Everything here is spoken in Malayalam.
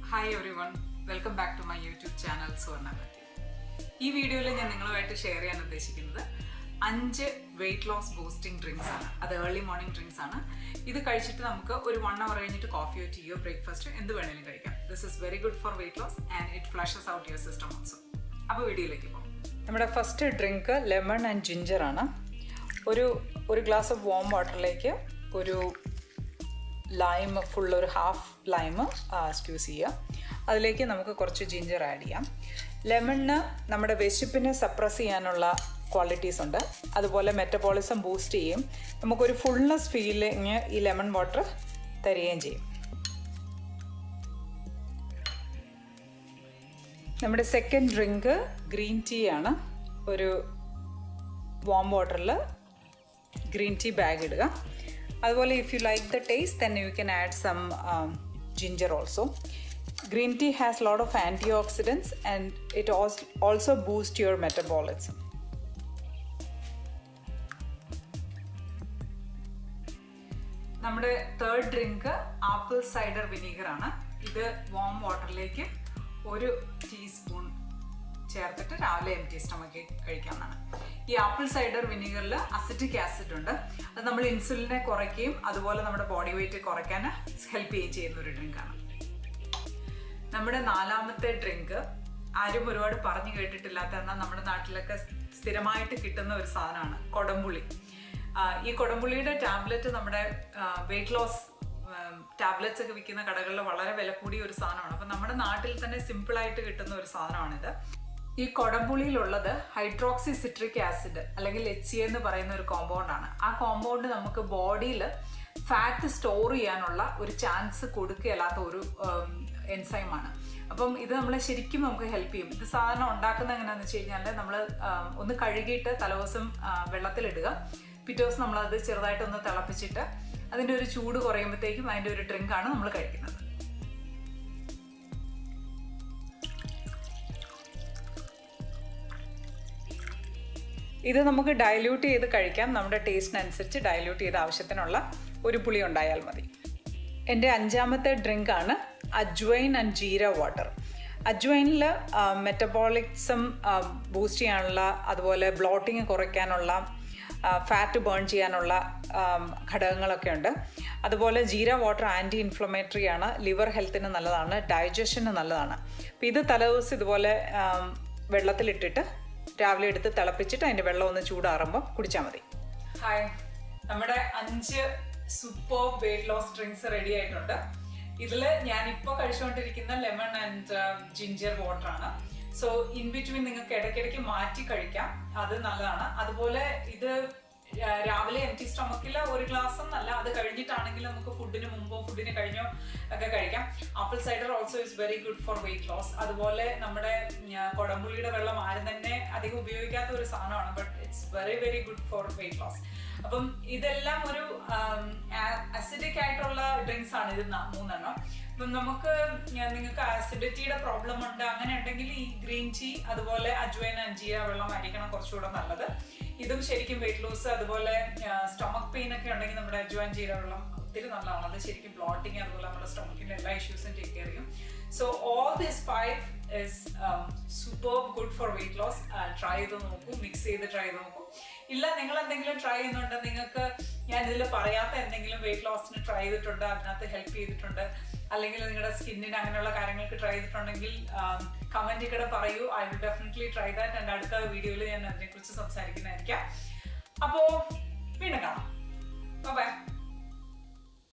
hi everyone welcome back to my YouTube channel സുവർണപറ്റി ഈ വീഡിയോയിൽ ഞാൻ നിങ്ങളുമായിട്ട് ഷെയർ ചെയ്യാൻ ഉദ്ദേശിക്കുന്നത് അഞ്ച് വെയിറ്റ് ലോസ് ബൂസ്റ്റിംഗ് ഡ്രിങ്ക്സ് ആണ് അത് ഏർലി മോർണിംഗ് ഡ്രിങ്ക്സ് ആണ് ഇത് കഴിച്ചിട്ട് നമുക്ക് ഒരു വൺ അവർ കഴിഞ്ഞിട്ട് കോഫിയോ ടീയോ ബ്രേക്ക്ഫാസ്റ്റോ എന്ത് വേണേലും കഴിക്കാം this is very good for weight loss and it flushes out your system also അപ്പോൾ വീഡിയോയിലേക്ക് പോകും നമ്മുടെ first drink lemon and ginger ആണ് ഒരു ഒരു ഗ്ലാസ് ഓഫ് വാം വാട്ടറിലേക്ക് ഒരു ലൈം ഫുൾ ഒരു ഹാഫ് ലൈം സ്ക്യൂസ് ചെയ്യുക അതിലേക്ക് നമുക്ക് കുറച്ച് ജിഞ്ചർ ആഡ് ചെയ്യാം ലെമണിന് നമ്മുടെ വിശപ്പിനെ സപ്രസ് ചെയ്യാനുള്ള ക്വാളിറ്റീസ് ഉണ്ട് അതുപോലെ മെറ്റബോളിസം ബൂസ്റ്റ് ചെയ്യും നമുക്കൊരു ഫുൾനെസ് ഫീലിങ് ഈ ലെമൺ വാട്ടർ തരികയും ചെയ്യും നമ്മുടെ സെക്കൻഡ് ഡ്രിങ്ക് ഗ്രീൻ ടീ ആണ് ഒരു വാം വാട്ടറിൽ ഗ്രീൻ ടീ ബാഗ് ഇടുക അതുപോലെ if you like the taste then you can add some ginger also green tea has lot of antioxidants and it also boost your metabolism നമ്മുടെ third drink apple cider vinegar ആണ് ഇത് വാം വാട്ടറിലേക്ക് ഒരു ടീസ്പൂൺ ചേർത്തിട്ട് രാവിലെ എം ടി സ്റ്റമക്ക് കഴിക്കാവുന്നതാണ് ഈ ആപ്പിൾ സൈഡർ വിനീഗറിൽ അസിറ്റിക് ആസിഡ് ഉണ്ട് അത് നമ്മൾ ഇൻസുലിനെ കുറയ്ക്കുകയും അതുപോലെ നമ്മുടെ ബോഡി വെയിറ്റ് കുറയ്ക്കാൻ ഹെൽപ്പ് ചെയ്യുകയും ചെയ്യുന്ന ഒരു ഡ്രിങ്കാണ് നമ്മുടെ നാലാമത്തെ ഡ്രിങ്ക് ആരും ഒരുപാട് പറഞ്ഞു കേട്ടിട്ടില്ലാത്ത എന്നാൽ നമ്മുടെ നാട്ടിലൊക്കെ സ്ഥിരമായിട്ട് കിട്ടുന്ന ഒരു സാധനമാണ് കൊടംപുളി ഈ കൊടംപുളിയുടെ ടാബ്ലറ്റ് നമ്മുടെ വെയിറ്റ് ലോസ് ടാബ്ലറ്റ്സ് ഒക്കെ വിൽക്കുന്ന കടകളിൽ വളരെ വില കൂടിയ ഒരു സാധനമാണ് അപ്പം നമ്മുടെ നാട്ടിൽ തന്നെ സിമ്പിളായിട്ട് കിട്ടുന്ന ഒരു സാധനമാണിത് ഈ കൊടംപുളിയിലുള്ളത് ഹൈഡ്രോക്സി സിട്രിക് ആസിഡ് അല്ലെങ്കിൽ എച്ച് സി എന്ന് പറയുന്ന ഒരു കോമ്പൗണ്ട് ആണ് ആ കോമ്പൗണ്ട് നമുക്ക് ബോഡിയിൽ ഫാറ്റ് സ്റ്റോർ ചെയ്യാനുള്ള ഒരു ചാൻസ് കൊടുക്കുകയല്ലാത്ത ഒരു എൻസൈമാണ് അപ്പം ഇത് നമ്മളെ ശരിക്കും നമുക്ക് ഹെൽപ്പ് ചെയ്യും ഇത് സാധനം ഉണ്ടാക്കുന്നത് എങ്ങനെയാണെന്ന് വെച്ച് കഴിഞ്ഞാൽ നമ്മൾ ഒന്ന് കഴുകിയിട്ട് തലേദിവസം വെള്ളത്തിലിടുക പിറ്റേ ദിവസം നമ്മളത് ചെറുതായിട്ടൊന്ന് തിളപ്പിച്ചിട്ട് അതിൻ്റെ ഒരു ചൂട് കുറയുമ്പോഴത്തേക്കും അതിൻ്റെ ഒരു ഡ്രിങ്കാണ് നമ്മൾ കഴിക്കുന്നത് ഇത് നമുക്ക് ഡയല്യൂട്ട് ചെയ്ത് കഴിക്കാം നമ്മുടെ ടേസ്റ്റിനനുസരിച്ച് ഡയല്യൂട്ട് ചെയ്ത് ആവശ്യത്തിനുള്ള ഒരു പുളി ഉണ്ടായാൽ മതി എൻ്റെ അഞ്ചാമത്തെ ഡ്രിങ്കാണ് അജ്വൈൻ ആൻഡ് ജീര വാട്ടർ അജ്വൈനിൽ മെറ്റബോളിക്സം ബൂസ്റ്റ് ചെയ്യാനുള്ള അതുപോലെ ബ്ലോട്ടിങ് കുറയ്ക്കാനുള്ള ഫാറ്റ് ബേൺ ചെയ്യാനുള്ള ഘടകങ്ങളൊക്കെ ഉണ്ട് അതുപോലെ ജീര വാട്ടർ ആൻറ്റി ഇൻഫ്ലമേറ്ററി ആണ് ലിവർ ഹെൽത്തിന് നല്ലതാണ് ഡൈജഷന് നല്ലതാണ് അപ്പോൾ ഇത് തലേദിവസം ഇതുപോലെ വെള്ളത്തിലിട്ടിട്ട് രാവിലെ എടുത്ത് തിളപ്പിച്ചിട്ട് അതിൻ്റെ വെള്ളം ഒന്ന് ചൂടാറുമ്പോൾ കുടിച്ചാൽ മതി ഹായ് നമ്മുടെ അഞ്ച് super weight loss drinks ready ആയിട്ടുണ്ട് ഇതിൽ ഞാൻ ഇപ്പോൾ കഴിച്ചുകൊണ്ടിരിക്കുന്ന ലെമൺ ആൻഡ് ജിഞ്ചർ വാട്ടർ ആണ് സോ ഇൻ ബിറ്റ്വീൻ നിങ്ങൾക്ക് ഇടയ്ക്കിടയ്ക്ക് മാറ്റി കഴിക്കാം അത് നല്ലതാണ് അതുപോലെ ഇത് രാവിലെ എം ടി സ്റ്റൊമക്കിൽ ഒരു ഗ്ലാസ് എന്നല്ല അത് കഴിഞ്ഞിട്ടാണെങ്കിൽ നമുക്ക് ഫുഡിന് മുമ്പോ ഫുഡിന് കഴിഞ്ഞോ ഒക്കെ കഴിക്കാം apple cider also is very good for weight loss അതുപോലെ നമ്മുടെ കൊടംപുള്ളിയുടെ വെള്ളം ആരും തന്നെ അധികം ഉപയോഗിക്കാത്ത ഒരു സാധനമാണ് but it's very very good for weight loss അപ്പം ഇതെല്ലാം ഒരു അസിഡിക് ആയിട്ടുള്ള ഡ്രിങ്ക്സ് ആണ് ഇത് മൂന്നെണ്ണം അപ്പം നമുക്ക് നിങ്ങൾക്ക് ആസിഡിറ്റിയുടെ പ്രോബ്ലം ഉണ്ട് അങ്ങനെ ഉണ്ടെങ്കിൽ ഈ ഗ്രീൻ ടീ അതുപോലെ അജ്വൈൻ അഞ്ചിയ വെള്ളം ആയിരിക്കണം കുറച്ചുകൂടെ നല്ലത് ഇതും ശരിക്കും വെയിറ്റ് ലോസ് അതുപോലെ സ്റ്റൊമക് പെയിൻ ഒക്കെ ഉണ്ടെങ്കിൽ നമ്മുടെ അജ്വൈൻ ജീര വെള്ളം ഒത്തിരി നല്ലതാണ് അത് ശരിക്കും ബ്ലോട്ടിങ് അതുപോലെ നമ്മുടെ സ്റ്റൊമക്കിന്റെ എല്ലാ ഇഷ്യൂസും ടേക്ക് കെയർ ചെയ്യും so all this five is super good for weight loss try ചെയ്ത് നോക്കൂ മിക്സ് ചെയ്ത് ട്രൈ ചെയ്ത് നോക്കൂ ഇല്ല നിങ്ങൾ എന്തെങ്കിലും ട്രൈ ചെയ്യുന്നുണ്ട് നിങ്ങൾക്ക് ഞാൻ ഇതിൽ പറയാത്ത എന്തെങ്കിലും വെയിറ്റ് ലോസിന് ട്രൈ ചെയ്തിട്ടുണ്ട് അതിനകത്ത് ഹെൽപ്പ് ചെയ്തിട്ടുണ്ട് അല്ലെങ്കിൽ നിങ്ങളുടെ സ്കിന്നിന് അങ്ങനെയുള്ള കാര്യങ്ങൾക്ക് ട്രൈ ചെയ്തിട്ടുണ്ടെങ്കിൽ കമൻറ്റ് കൂടെ പറയൂ I will definitely try that എൻ്റെ അടുത്ത വീഡിയോയിൽ ഞാൻ അതിനെക്കുറിച്ച് സംസാരിക്കുന്നതായിരിക്കാം അപ്പോൾ വീണ്ടും കാണാം ബൈ